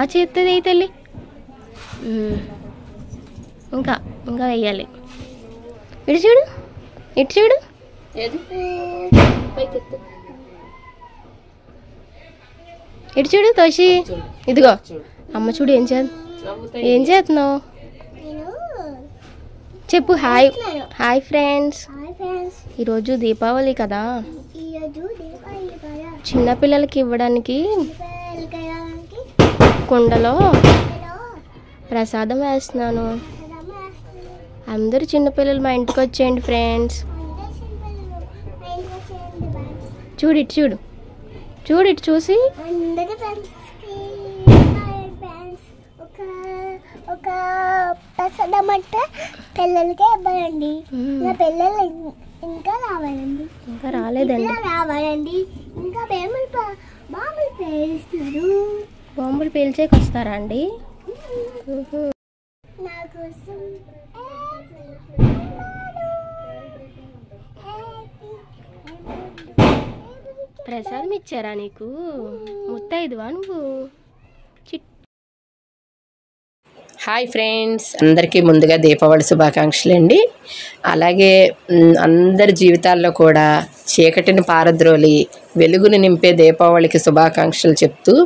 చేస్తుంది ఈ తల్లి ఉమ్. ఇంకా ఇంకా వేయాలి ఇటు చూడు ఇటు చూడు ఏది పైకెత్తు ఇటు చూడు తోషి చూడు ఇదిగో చూడు అమ్మ చూడు ఏం చే నవ్వుతాయి ఏం చేస్తున్నావు చెప్పు హాయ్ హాయ్ ఫ్రెండ్స్ ఈరోజు దీపావళి కదా చిన్నపిల్లలకి ఇవ్వడానికి కుండలో ప్రసాదం వేస్తున్నాను అందరూ చిన్నపిల్లలు మా ఇంటికి వచ్చేయండి ఫ్రెండ్స్ చూడు ఇటు చూడు చూడు ఇటు చూసి అందరి ఫ్రెండ్స్కి ఫ్రెండ్స్ ఒక ఒక ప్రసాదం అంటే పిల్లలకే ఇవ్వాలండి మ్మ్. నా పిల్లలు ఇం- ఇంకా రావాలండి ఇంకా రాలేదండి ఇంకా రావాలండి ఇంకా బాంబులు ప- బాంబులు పేరుస్తున్నారు బాంబులు పేల్చేకి వస్తారా అండి ఉహు. నా కోసం ప్రసాదం ఇచ్చారా నీకు ముత్తైదువా నువ్వు చిట్ హాయ్ ఫ్రెండ్స్ అందరికీ ముందుగా దీపావళి శుభాకాంక్షలు అండి అలాగే మ్, అందరి జీవితాల్లో కూడా చీకటిని పారద్రోలి వెలుగుని నింపే దీపావళికి శుభాకాంక్షలు చెప్తూ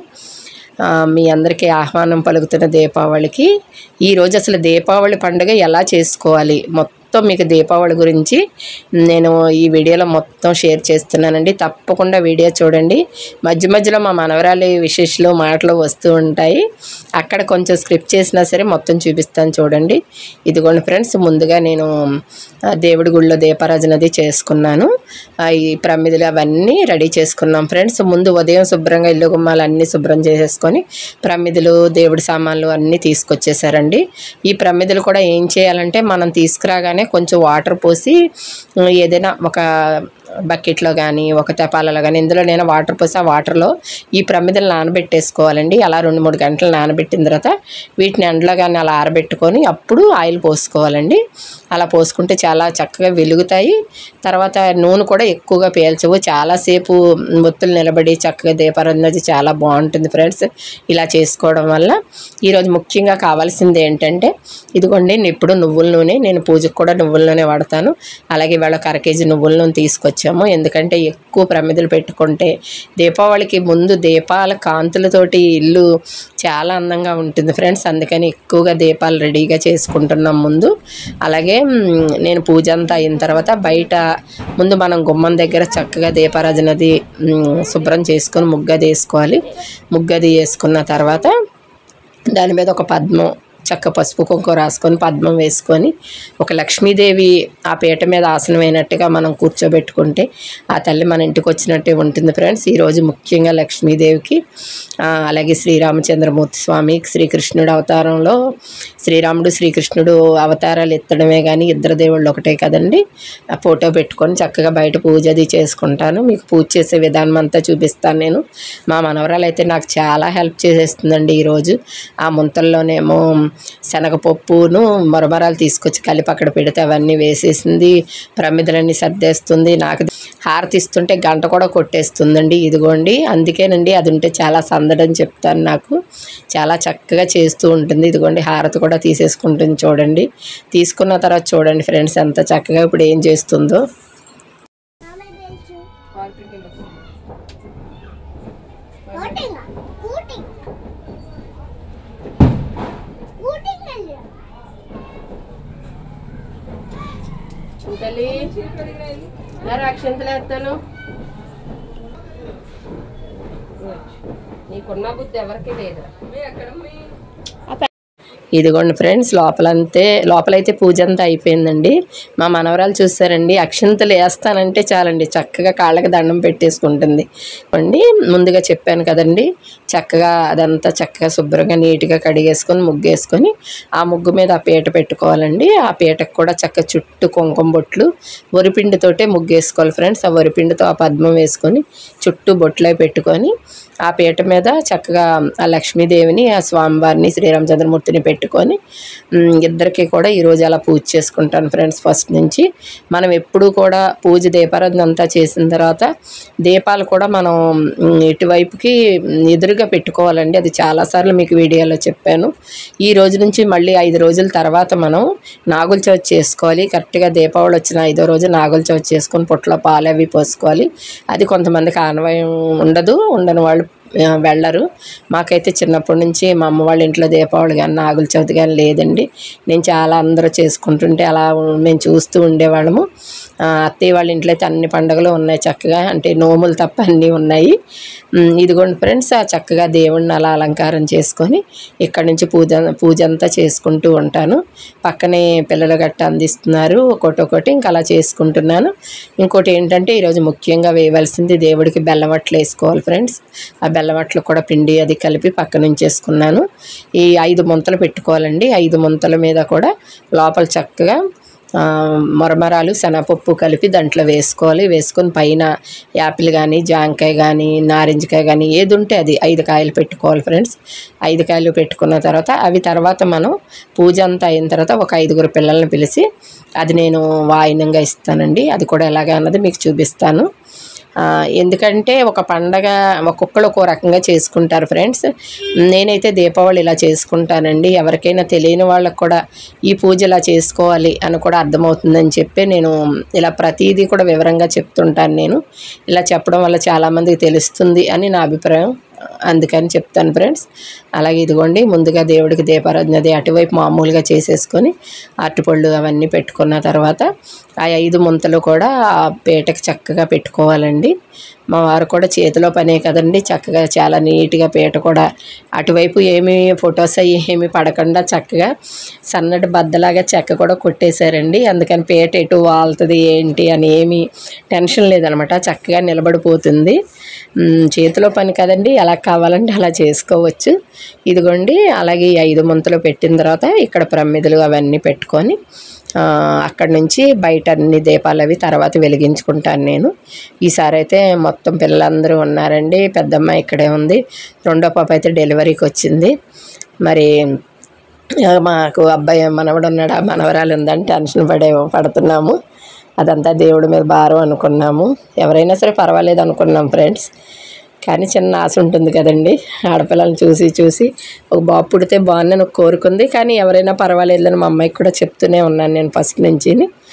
ఆ, మీ అందరికీ ఆహ్వానం పలుకుతున్న దీపావళికి ఈరోజు అసలు దీపావళి పండుగ ఎలా చేసుకోవాలి మొత్తం మీకు దీపావళి గురించి నేను ఈ వీడియోలో మొత్తం షేర్ చేస్తున్నానండి తప్పకుండా వీడియో చూడండి మధ్య మధ్యలో మా మనవరాలి విశేషాలు మాటలు వస్తూ ఉంటాయి అక్కడ కొంచెం స్క్రిప్ట్ చేసినా సరే మొత్తం చూపిస్తాను చూడండి ఇదిగోండి ఫ్రెండ్స్ ముందుగా నేను ఆ, దేవుడి గుళ్ళో దీపారాజన అది చేసుకున్నాను ఆ, ఈ ప్రమిదలు అవన్నీ రెడీ చేసుకున్నాం ఫ్రెండ్స్ ముందు ఉదయం శుభ్రంగా ఇల్లు గుమ్మాలు అన్నీ శుభ్రం చేసేసుకొని ప్రమిదలు దేవుడి సామాన్లు అన్నీ తీసుకొచ్చేసారండి ఈ ప్రమిదలు కూడా ఏం చేయాలంటే మనం తీసుకురాగానే కొంచెం వాటర్ పోసి ఆ, ఏదైనా ఒక బకెట్లో కానీ ఒక తెపాలలో కానీ ఇందులో నేను వాటర్ పోసి ఆ వాటర్లో ఈ ప్రమిదలు నానబెట్టేసుకోవాలండి అలా రెండు మూడు గంటలు నానబెట్టిన తర్వాత వీటిని ఎండలో కానీ అలా ఆరబెట్టుకొని అప్పుడు ఆయిల్ పోసుకోవాలండి అలా పోసుకుంటే చాలా చక్కగా వెలుగుతాయి తర్వాత నూనె కూడా ఎక్కువగా పీల్చవు చాలాసేపు ఒత్తులు నిలబడి చక్కగా దీపారాధన చాలా బాగుంటుంది ఫ్రెండ్స్ ఇలా చేసుకోవడం వల్ల ఈరోజు ముఖ్యంగా కావాల్సింది ఏంటంటే ఇదిగోండి ఇప్పుడు నువ్వుల నూనె నేను పూజకు కూడా నువ్వుల నూనె వాడతాను అలాగే ఇవాళ ఒక అర కేజీ నువ్వుల నూనె తీసుకొచ్చాము ఎందుకంటే ఎక్కువ ప్రమిదలు పెట్టుకుంటే దీపావళికి ముందు దీపాల కాంతులతోటి ఇల్లు చాలా అందంగా ఉంటుంది ఫ్రెండ్స్ అందుకని ఎక్కువగా దీపాలు రెడీగా చేసుకుంటున్నాం ముందు అలాగే మ్, నేను పూజ అంతా అయిన తర్వాత బయట ముందు మనం గుమ్మం దగ్గర చక్కగా దీపారాజనది మ్, శుభ్రం చేసుకొని ముగ్గది వేసుకోవాలి ముగ్గది వేసుకున్న తర్వాత దాని మీద ఒక పద్మం చక్క పసుపు కుంకుమ రాసుకొని పద్మం వేసుకొని ఒక లక్ష్మీదేవి ఆ పీట మీద ఆసనమైనట్టుగా మనం కూర్చోబెట్టుకుంటే ఆ తల్లి మన ఇంటికి వచ్చినట్టే ఉంటుంది ఫ్రెండ్స్ ఈరోజు ముఖ్యంగా లక్ష్మీదేవికి ఆ, అలాగే శ్రీరామచంద్రమూర్తి స్వామి శ్రీకృష్ణుడు అవతారంలో శ్రీరాముడు శ్రీకృష్ణుడు అవతారాలు ఎత్తడమే కానీ ఇద్దరు దేవుళ్ళు ఒకటే కదండి ఆ ఫోటో పెట్టుకొని చక్కగా బయట పూజ అది చేసుకుంటాను మీకు పూజ చేసే విధానం అంతా చూపిస్తాను నేను మా మనవరాలు అయితే నాకు చాలా హెల్ప్ చేసేస్తుందండి ఈరోజు ఆ ముంతల్లోనేమో శనగపప్పును మరమరాలు తీసుకొచ్చి కలిపి అక్కడ పెడితే అవన్నీ వేసేసింది ప్రమిదలన్నీ సర్దేస్తుంది నాకు హారతి ఇస్తుంటే గంట కూడా కొట్టేస్తుందండి ఇదిగోండి అందుకేనండి అది ఉంటే చాలా సందడని చెప్తాను నాకు చాలా చక్కగా చేస్తూ ఉంటుంది ఇదిగోండి హారతి కూడా తీసేసుకుంటుంది చూడండి తీసుకున్న తర్వాత చూడండి ఫ్రెండ్స్ ఎంత చక్కగా ఇప్పుడు ఏం చేస్తుందో ఓటింగ్ ఓటింగ్ ఓటింగ్ అండి తల్లి అక్షంతలు వేస్తాను నీకున్న బుద్ధి ఎవరికి లేదు ఇదిగోండి ఫ్రెండ్స్ లోపలంతే లోపలైతే పూజ అంతా అయిపోయిందండి మా మనవరాలు చూస్తారండి అక్షంతలు వేస్తానంటే చాలండి చక్కగా కాళ్ళకి దండం పెట్టేసుకుంటుంది అండి ముందుగా చెప్పాను కదండి చక్కగా అదంతా చక్కగా శుభ్రంగా నీట్గా కడిగేసుకొని ముగ్గేసుకొని ఆ ముగ్గు మీద ఆ పీట పెట్టుకోవాలండి ఆ పీటకు కూడా చక్క చుట్టూ కుంకుమ బొట్లు వరిపిండితోటే ముగ్గేసుకోవాలి ఫ్రెండ్స్ ఆ వరిపిండితో ఆ పద్మం వేసుకొని చుట్టూ బొట్లే పెట్టుకొని ఆ పీట మీద చక్కగా ఆ లక్ష్మీదేవిని ఆ స్వామివారిని శ్రీరామచంద్రమూర్తిని పెట్టుకొని ఉమ్, ఇద్దరికి కూడా ఈరోజు అలా పూజ చేసుకుంటాను ఫ్రెండ్స్ ఫస్ట్ నుంచి మనం ఎప్పుడూ కూడా పూజ దీపారాధన అంతా చేసిన తర్వాత దీపాలు కూడా మనం ఉమ్, ఇటువైపుకి ఉమ్, ఎదురుగా పెట్టుకోవాలండి అది చాలాసార్లు మీకు వీడియోలో చెప్పాను ఈ రోజు నుంచి మళ్ళీ ఐదు రోజుల తర్వాత మనం నాగుల చవితి చేసుకోవాలి కరెక్ట్గా దీపావళి వచ్చిన ఐదో రోజు నాగుల చవితి చేసుకొని పుట్టలో పాలు అవి పోసుకోవాలి అది కొంతమందికి ఆనవాయం ఉండదు ఉండని వాళ్ళు ఆ, వెళ్ళరు మాకైతే చిన్నప్పటి నుంచి మా అమ్మ వాళ్ళ ఇంట్లో దీపావళి కానీ నాగుల చవితి కానీ లేదండి నేను చాలా అందరూ చేసుకుంటుంటే అలా ఉ- మేము చూస్తూ ఉండేవాళ్ళము ఆ, అత్తయ్య వాళ్ళ ఇంట్లో అయితే అన్ని పండుగలు ఉన్నాయి చక్కగా అంటే నోములు తప్ప అన్నీ ఉన్నాయి ఉమ్, ఇదిగోండి ఫ్రెండ్స్ ఆ చక్కగా దేవుణ్ణి అలా అలంకారం చేసుకొని ఇక్కడ నుంచి పూజ పూజ అంతా చేసుకుంటూ ఉంటాను పక్కనే పిల్లలు గట్ట అందిస్తున్నారు ఒకటి ఒకటి ఇంకా అలా చేసుకుంటున్నాను ఇంకోటి ఏంటంటే ఈరోజు ముఖ్యంగా వేయవలసింది దేవుడికి బెల్లం వట్లు వేసుకోవాలి ఫ్రెండ్స్ ఆ బెల్లం వట్లు కూడా పిండి అది కలిపి పక్కన ఉంచేసుకున్నాను ఈ ఐదు ముంతలు పెట్టుకోవాలండి ఐదు ముంతల మీద కూడా లోపల చక్కగా ఆ, మరమరాలు శనగపప్పు కలిపి దాంట్లో వేసుకోవాలి వేసుకొని పైన యాపిల్ కానీ జాంకాయ కానీ నారింజకాయ కానీ ఏది ఉంటే అది ఐదు కాయలు పెట్టుకోవాలి ఫ్రెండ్స్ ఐదు కాయలు పెట్టుకున్న తర్వాత అవి తర్వాత మనం పూజ అంతా అయిన తర్వాత ఒక ఐదుగురు పిల్లల్ని పిలిచి అది నేను వాయినంగా ఇస్తానండి అది కూడా ఎలాగ అన్నది మీకు చూపిస్తాను ఆ, ఎందుకంటే ఒక పండగ ఒక్కొక్కరు ఒక్కో రకంగా చేసుకుంటారు ఫ్రెండ్స్ నేనైతే దీపావళి ఇలా చేసుకుంటానండి ఎవరికైనా తెలియని వాళ్ళకు కూడా ఈ పూజ ఇలా చేసుకోవాలి అని కూడా అర్థమవుతుందని చెప్పి నేను ఇలా ప్రతిదీ కూడా వివరంగా చెప్తుంటాను నేను ఇలా చెప్పడం వల్ల చాలామందికి తెలుస్తుంది అని నా అభిప్రాయం అందుకని చెప్తాను ఫ్రెండ్స్ అలాగే ఇదిగోండి ముందుగా దేవుడికి దీపారాధన అది అటువైపు మామూలుగా చేసేసుకొని అరటిపళ్ళు అవన్నీ పెట్టుకున్న తర్వాత ఆ ఐదు ముంతలు కూడా ఆ పీటకి చక్కగా పెట్టుకోవాలండి మా వారు కూడా చేతిలో పనే కదండి చక్కగా చాలా నీట్గా పీట కూడా అటువైపు ఏమి ఫొటోస్ అవి ఏమి పడకుండా చక్కగా సన్నటి బద్దలాగా చెక్క కూడా కొట్టేశారండి అందుకని పీట ఎటు వాళ్తుంది ఏంటి అని ఏమీ టెన్షన్ లేదనమాట చక్కగా నిలబడిపోతుంది మ్, చేతిలో పని కదండి ఎలా కావాలంటే అలా చేసుకోవచ్చు ఇదిగోండి అలాగే ఈ ఐదు ముంతలు పెట్టిన తర్వాత ఇక్కడ ప్రమిదలు అవన్నీ పెట్టుకొని ఆ, అక్కడి నుంచి బయట అన్ని దీపాలు అవి తర్వాత వెలిగించుకుంటాను నేను ఈసారి అయితే మొత్తం పిల్లలందరూ ఉన్నారండి పెద్దమ్మ ఇక్కడే ఉంది రెండో పాప అయితే డెలివరీకి వచ్చింది మరి ఆ, మాకు అబ్బాయి మనవడు ఉన్నాడు ఆ మనవరాలు ఉందని టెన్షన్ పడే పడుతున్నాము అదంతా దేవుడి మీద భారం అనుకున్నాము ఎవరైనా సరే పర్వాలేదు అనుకున్నాం ఫ్రెండ్స్ కానీ చిన్న ఆశ ఉంటుంది కదండి ఆడపిల్లల్ని చూసి చూసి ఒక బాబు పుడితే బాగుందని ఒక కోరుకుంది కానీ ఎవరైనా పర్వాలేదని మా అమ్మాయికి కూడా చెప్తూనే ఉన్నాను నేను ఫస్ట్ నుంచి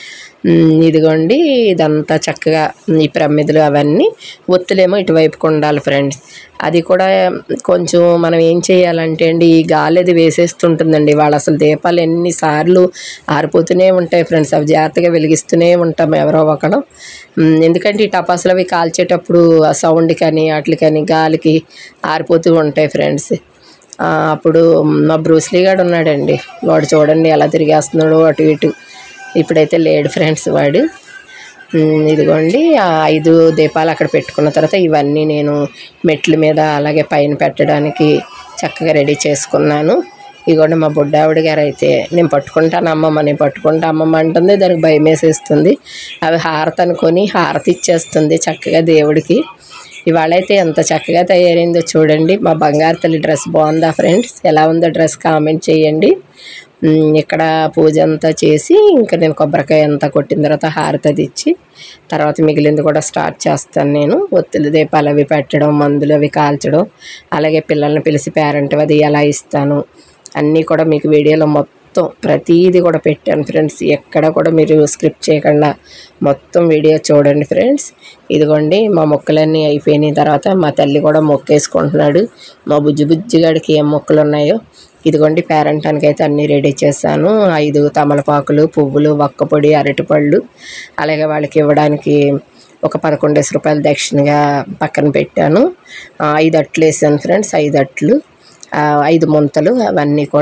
ఇదిగోండి ఇదంతా చక్కగా ఈ ప్రమిదలు అవన్నీ ఒత్తులేమో ఇటువైపుకు ఉండాలి ఫ్రెండ్స్ అది కూడా కొంచెం మనం ఏం చేయాలంటే అండి ఈ గాలి అది వేసేస్తుంటుందండి వాళ్ళు అసలు దీపాలు ఎన్నిసార్లు ఆరిపోతూనే ఉంటాయి ఫ్రెండ్స్ అవి జాగ్రత్తగా వెలిగిస్తూనే ఉంటాం ఎవరో ఒకడు ఉమ్, ఎందుకంటే ఈ టపాసులు అవి కాల్చేటప్పుడు ఆ సౌండ్ కానీ వాటికి కానీ గాలికి ఆరిపోతూ ఉంటాయి ఫ్రెండ్స్ ఆ, అప్పుడు మా బ్రూస్లీ గాడు ఉన్నాడండి వాడు చూడండి ఎలా తిరిగేస్తున్నాడు అటు ఇటు ఇప్పుడైతే లేడు ఫ్రెండ్స్ వాడు ఉమ్, ఇదిగోండి ఆ ఐదు దీపాలు అక్కడ పెట్టుకున్న తర్వాత ఇవన్నీ నేను మెట్ల మీద అలాగే పైన పెట్టడానికి చక్కగా రెడీ చేసుకున్నాను ఇదిగోండి మా బుడ్డావిడ గారు అయితే నేను పట్టుకుంటాను అమ్మమ్మ నేను పట్టుకుంటా అమ్మమ్మ అంటుంది దానికి భయం వేసేస్తుంది అవి హారతి అనుకొని హారతి ఇచ్చేస్తుంది చక్కగా దేవుడికి ఇవాళ అయితే ఎంత చక్కగా తయారైందో చూడండి మా బంగారు తల్లి డ్రెస్ బాగుందా ఫ్రెండ్స్ ఎలా ఉందో డ్రెస్ కామెంట్ చేయండి ఉమ్, ఇక్కడ పూజ అంతా చేసి ఇంకా నేను కొబ్బరికాయ అంతా కొట్టిన తర్వాత హారతి అది ఇచ్చి తర్వాత మిగిలింది కూడా స్టార్ట్ చేస్తాను నేను ఒత్తులు దీపాలు అవి పెట్టడం మందులు అవి కాల్చడం అలాగే పిల్లల్ని పిలిచి పేరెంట్ అది ఎలా ఇస్తాను అన్నీ కూడా మీకు వీడియోలో మొత్తం ప్రతీది కూడా పెట్టాను ఫ్రెండ్స్ ఎక్కడ కూడా మీరు స్క్రిప్ట్ చేయకుండా మొత్తం వీడియో చూడండి ఫ్రెండ్స్ ఇదిగోండి మా మొక్కలన్నీ అయిపోయిన తర్వాత మా తల్లి కూడా మొక్కేసుకుంటున్నాడు మా బుజ్జి బుజ్జిగాడికి ఏం మొక్కలు ఉన్నాయో ఇదిగోండి పేరంటానికి అయితే అన్నీ రెడీ చేశాను ఐదు తమలపాకులు పువ్వులు ఒక్కపొడి అరటిపళ్ళు అలాగే వాళ్ళకి ఇవ్వడానికి ఒక పదకొండేసి రూపాయలు దక్షిణగా పక్కన పెట్టాను ఆ, ఐదు అట్లు వేసాను ఫ్రెండ్స్ ఐదు అట్లు ఆ, ఐదు ముంతలు అవన్నీ కూడా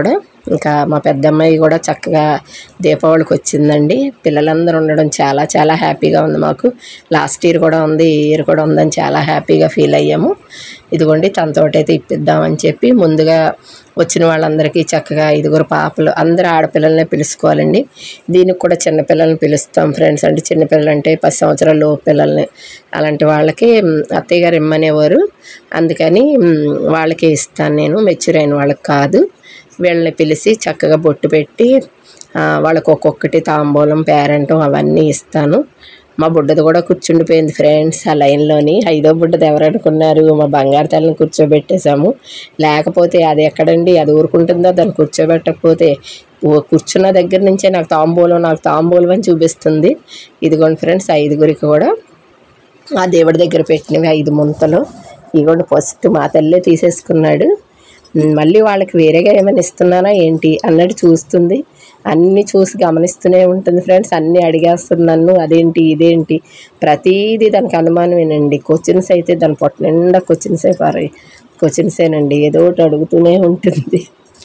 ఇంకా మా పెద్దమ్మాయి కూడా చక్కగా దీపావళికి వచ్చిందండి పిల్లలందరూ ఉండడం చాలా చాలా హ్యాపీగా ఉంది మాకు లాస్ట్ ఇయర్ కూడా ఉంది ఈ ఇయర్ కూడా ఉందని చాలా హ్యాపీగా ఫీల్ అయ్యాము ఇదిగోండి తనతోటైతే ఇప్పిద్దామని చెప్పి ముందుగా వచ్చిన వాళ్ళందరికీ చక్కగా ఐదుగురు పాపలు అందరు ఆడపిల్లల్ని పిలుచుకోవాలండి దీనికి కూడా చిన్నపిల్లల్ని పిలుస్తాం ఫ్రెండ్స్ అంటే చిన్నపిల్లలు అంటే పది సంవత్సరాల లోపు పిల్లల్ని అలాంటి వాళ్ళకి మ్, అత్తయ్య గారు ఇమ్మనేవారు అందుకని మ్, వాళ్ళకే ఇస్తాను నేను మెచ్యూర్ అయిన వాళ్ళకి కాదు వీళ్ళని పిలిచి చక్కగా బొట్టు పెట్టి ఆ, వాళ్ళకి ఒక్కొక్కటి తాంబూలం పేరెంటం అవన్నీ ఇస్తాను మా బుడ్డది కూడా కూర్చుండిపోయింది ఫ్రెండ్స్ ఆ లైన్లోని ఐదో బుడ్డది ఎవరు అనుకున్నారు మా బంగారు తల్లిని కూర్చోబెట్టేశాము లేకపోతే అది ఎక్కడండి అది ఊరుకుంటుందో దాన్ని కూర్చోబెట్టకపోతే ఓ కూర్చున్న దగ్గర నుంచే నాకు తాంబూలం నాకు తాంబూలం అని చూపిస్తుంది ఇదిగోండి ఫ్రెండ్స్ ఐదుగురికి కూడా ఆ దేవుడి దగ్గర పెట్టినవి ఐదు ముంతలు ఇగోండి ఫస్ట్ మా తల్లే తీసేసుకున్నాడు ఉమ్, మళ్ళీ వాళ్ళకి వేరేగా ఏమైనా ఇస్తున్నానా ఏంటి అన్నట్టు చూస్తుంది అన్నీ చూసి గమనిస్తూనే ఉంటుంది ఫ్రెండ్స్ అన్నీ అడిగేస్తుంది నన్ను అదేంటి ఇదేంటి ప్రతీది దానికి అనుమానమేనండి క్వశ్చన్స్ అయితే దాని పొట్ట నిండా క్వశ్చన్సే పారాయి క్వశ్చన్సేనండి ఏదో ఒకటి అడుగుతూనే ఉంటుంది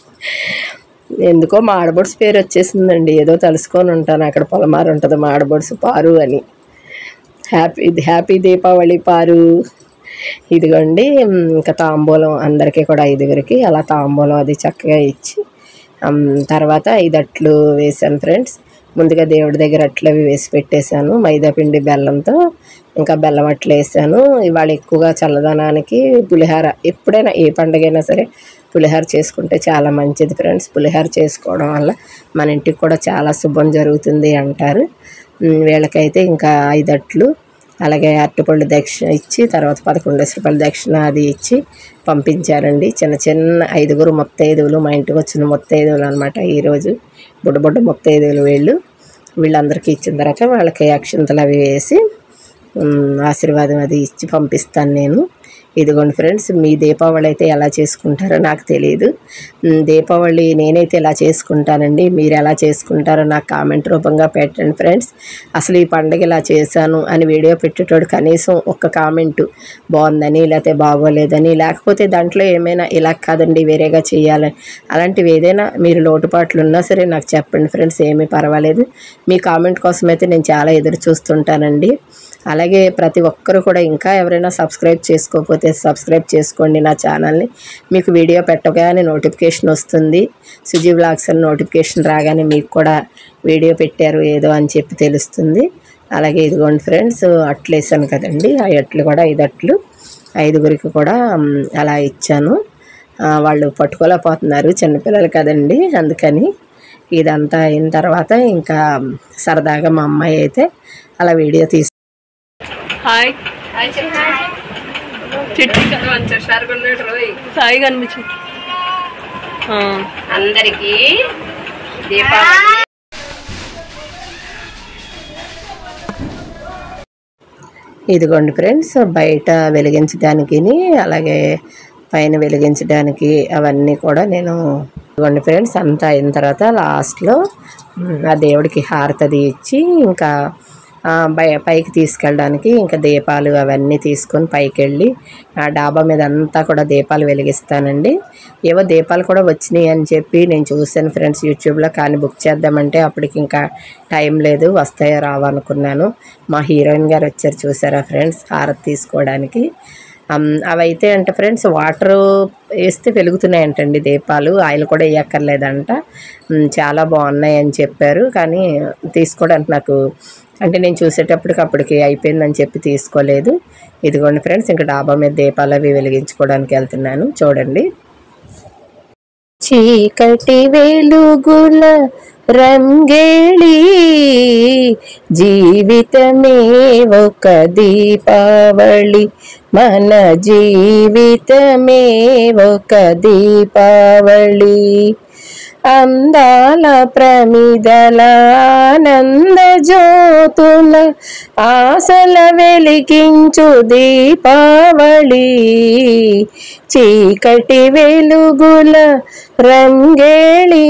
ఎందుకో మా ఆడబొడుసు పేరు వచ్చేసిందండి ఏదో తెలుసుకొని ఉంటాను అక్కడ పొలమారు ఉంటుంది మా ఆడబొడుసు పారు అని హ్యాపీ హ్యాపీ దీపావళి పారు ఇదిగోండి ఉమ్, ఇంకా తాంబూలం అందరికీ కూడా ఐదుగురికి అలా తాంబూలం అది చక్కగా ఇచ్చి ఉమ్, తర్వాత ఐదు అట్లు వేసాను ఫ్రెండ్స్ ముందుగా దేవుడి దగ్గర అట్లు అవి వేసి పెట్టేశాను మైదా పిండి బెల్లంతో ఇంకా బెల్లం అట్లు వేసాను ఇవాళ ఎక్కువగా చల్లదనానికి పులిహార ఎప్పుడైనా ఏ పండుగైనా సరే పులిహార చేసుకుంటే చాలా మంచిది ఫ్రెండ్స్ పులిహార చేసుకోవడం వల్ల మన ఇంటికి కూడా చాలా శుభం జరుగుతుంది అంటారు ఉమ్, వీళ్ళకైతే ఇంకా ఐదు అట్లు అలాగే అరటిపళ్ళు దక్షిణ ఇచ్చి తర్వాత పదకొండు రూపాయల దక్షిణ అది ఇచ్చి పంపించారండి చిన్న చిన్న ఐదుగురు ముత్తైదువులు మా ఇంటికి వచ్చిన ముత్తైదువులు అనమాట ఈరోజు బుడ్డ బుడ్డ ముత్తైదువులు వీళ్ళు వీళ్ళందరికీ ఇచ్చిన తర్వాత వాళ్ళకి అక్షింతలు అవి వేసి ఉమ్, ఆశీర్వాదం అది ఇచ్చి పంపిస్తాను నేను ఇదిగోండి ఫ్రెండ్స్ మీ దీపావళి అయితే ఎలా చేసుకుంటారో నాకు తెలియదు ఉమ్, దీపావళి నేనైతే ఎలా చేసుకుంటానండి మీరు ఎలా చేసుకుంటారో నాకు కామెంట్ రూపంగా పెట్టండి ఫ్రెండ్స్ అసలు ఈ పండుగ ఇలా చేశాను అని వీడియో పెట్టేటోడు కనీసం ఒక్క కామెంట్ బాగుందని లేకపోతే బాగోలేదని లేకపోతే దాంట్లో ఏమైనా ఇలా కాదండి వేరేగా చేయాలని అలాంటివి ఏదైనా మీరు లోటుపాట్లు ఉన్నా సరే నాకు చెప్పండి ఫ్రెండ్స్ ఏమీ పర్వాలేదు మీ కామెంట్ కోసం అయితే నేను చాలా ఎదురు చూస్తుంటానండి అలాగే ప్రతి ఒక్కరు కూడా ఇంకా ఎవరైనా సబ్స్క్రైబ్ చేసుకోకపోతే సబ్స్క్రైబ్ చేసుకోండి నా ఛానల్ని మీకు వీడియో పెట్టగానే నోటిఫికేషన్ వస్తుంది సుజీ వ్లాగ్స్ అని నోటిఫికేషన్ రాగానే మీకు కూడా వీడియో పెట్టారు ఏదో అని చెప్పి తెలుస్తుంది అలాగే ఇదిగోండి ఫ్రెండ్స్ అట్లు వేసాను కదండి ఆ అట్లు కూడా ఐదు అట్లు ఐదుగురికి కూడా మ్, అలా ఇచ్చాను ఆ, వాళ్ళు పట్టుకోలేకపోతున్నారు చిన్నపిల్లలు కదండి అందుకని ఇదంతా అయిన తర్వాత ఇంకా సరదాగా మా అమ్మాయి అయితే అలా వీడియో తీసి హాయ్ చెట్టు సాయి కనిపించు అందరికీ దీపావళి ఇదిగోండి ఫ్రెండ్స్ బయట వెలిగించడానికి అలాగే పైన వెలిగించడానికి అవన్నీ కూడా నేను ఇదిగోండి ఫ్రెండ్స్ అంతా అయిన తర్వాత లాస్ట్లో మ్, ఆ దేవుడికి హారతది ఇచ్చి ఇంకా ఆ, బయ పైకి తీసుకెళ్ళడానికి ఇంకా దీపాలు అవన్నీ తీసుకొని పైకి వెళ్ళి ఆ డాబా మీద అంతా కూడా దీపాలు వెలిగిస్తానండి ఏవో దీపాలు కూడా వచ్చినాయి అని చెప్పి నేను చూశాను ఫ్రెండ్స్ యూట్యూబ్లో కానీ బుక్ చేద్దామంటే అప్పటికి ఇంకా టైం లేదు వస్తాయో రావనుకున్నాను మా హీరోయిన్ గారు వచ్చారు చూసారా ఫ్రెండ్స్ హారతి తీసుకోవడానికి అమ్, అవైతే అంటే ఫ్రెండ్స్ వాటర్ వేస్తే వెలుగుతున్నాయంటండి దీపాలు ఆయిల్ కూడా వేయక్కర్లేదంట ఉమ్, చాలా బాగున్నాయి అని చెప్పారు కానీ తీసుకోవడానికి నాకు అంటే నేను చూసేటప్పటికి అప్పటికి అయిపోయిందని చెప్పి తీసుకోలేదు ఇదిగోండి ఫ్రెండ్స్ ఇంకా డాబా మీద దీపాలు అవి వెలిగించుకోవడానికి వెళ్తున్నాను చూడండి చీకటి వెలుగుల రంగేళి జీవితమే ఒక దీపావళి మన జీవితమే ఒక దీపావళి అందాల ప్రమిదల ఆనంద జ్యోతుల ఆశల వెలిగించు దీపావళి చీకటి వెలుగుల రంగేళి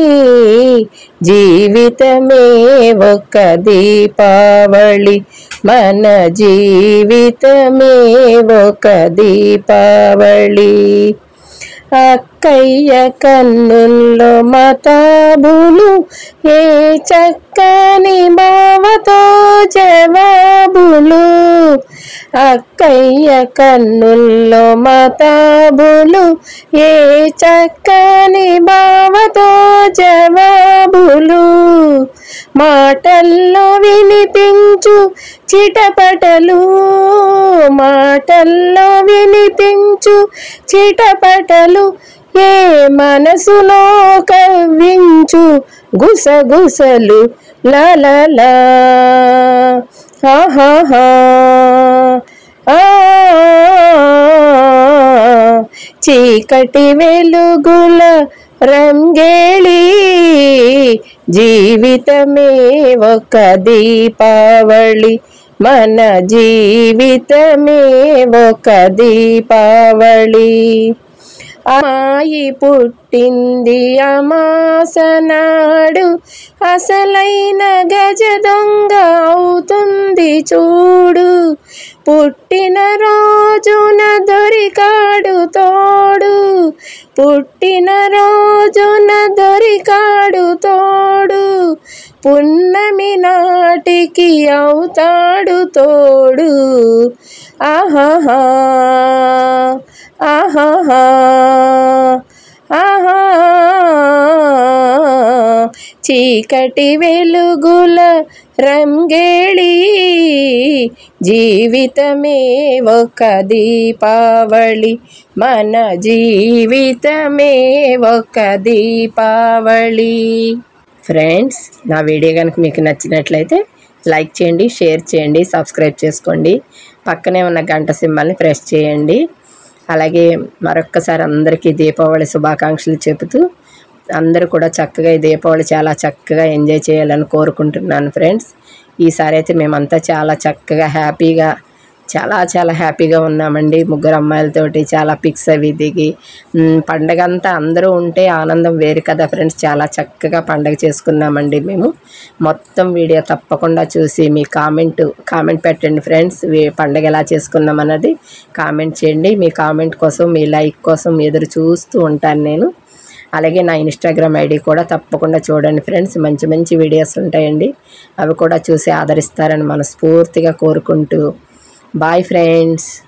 జీవితమే ఒక దీపావళి మన జీవితమే ఒక దీపావళి అక్కయ్య కన్నుల్లో మతాబులు ఏ చక్కని బావతో జవాబులు అక్కయ్య కన్నుల్లో మతాబులు ఏ చక్కని బావతో జవాబులు మాటల్లో వినిపించు చిటపటలు మాటల్లో వినిపించు చిటపటలు ఏ మనసులో కవ్వించు గుసగుసలు లలలా ఆహాహా ఆ చీకటి వెలుగుల రంగేళి జీవితమే ఒక దీపావళి మన జీవితమే ఒక దీపావళి అమ్మాయి పుట్టింది అమాసనాడు అసలైన గజ దొంగ అవుతుంది చూడు పుట్టిన రోజున దొరికాడు తోడు పుట్టిన రోజున దొరికాడు తోడు పున్నమి నాటికి అవుతాడు తోడు ఆహాహా ఆహాహా ఆహా చీకటి వెలుగుల రంగేళి జీవితమే ఒక దీపావళి మన జీవితమే ఒక దీపావళి ఫ్రెండ్స్ నా వీడియో కనుక మీకు నచ్చినట్లయితే లైక్ చేయండి షేర్ చేయండి సబ్స్క్రైబ్ చేసుకోండి పక్కనే ఉన్న గంట సింబల్ని ప్రెస్ చేయండి అలాగే మరొక్కసారి అందరికీ దీపావళి శుభాకాంక్షలు చెబుతూ అందరూ కూడా చక్కగా ఈ దీపావళి చాలా చక్కగా ఎంజాయ్ చేయాలని కోరుకుంటున్నాను ఫ్రెండ్స్ ఈసారి అయితే మేమంతా చాలా చక్కగా హ్యాపీగా చాలా చాలా హ్యాపీగా ఉన్నామండి ముగ్గురు అమ్మాయిలతోటి చాలా పిక్స్ అవి దిగి మ్, పండగ అంతా అందరూ ఉంటే ఆనందం వేరు కదా ఫ్రెండ్స్ చాలా చక్కగా పండగ చేసుకున్నామండి మేము మొత్తం వీడియో తప్పకుండా చూసి మీ కామెంట్ కామెంట్ పెట్టండి ఫ్రెండ్స్ వీ- పండగ ఎలా చేసుకున్నాం అన్నది కామెంట్ చేయండి మీ కామెంట్ కోసం మీ లైక్ కోసం ఎదురు చూస్తూ ఉంటాను నేను అలాగే నా ఇన్స్టాగ్రామ్ ఐడి కూడా తప్పకుండా చూడండి ఫ్రెండ్స్ మంచి మంచి వీడియోస్ ఉంటాయండి అవి కూడా చూసి ఆదరిస్తారని మనస్ఫూర్తిగా కోరుకుంటూ బాయ్ ఫ్రెండ్స్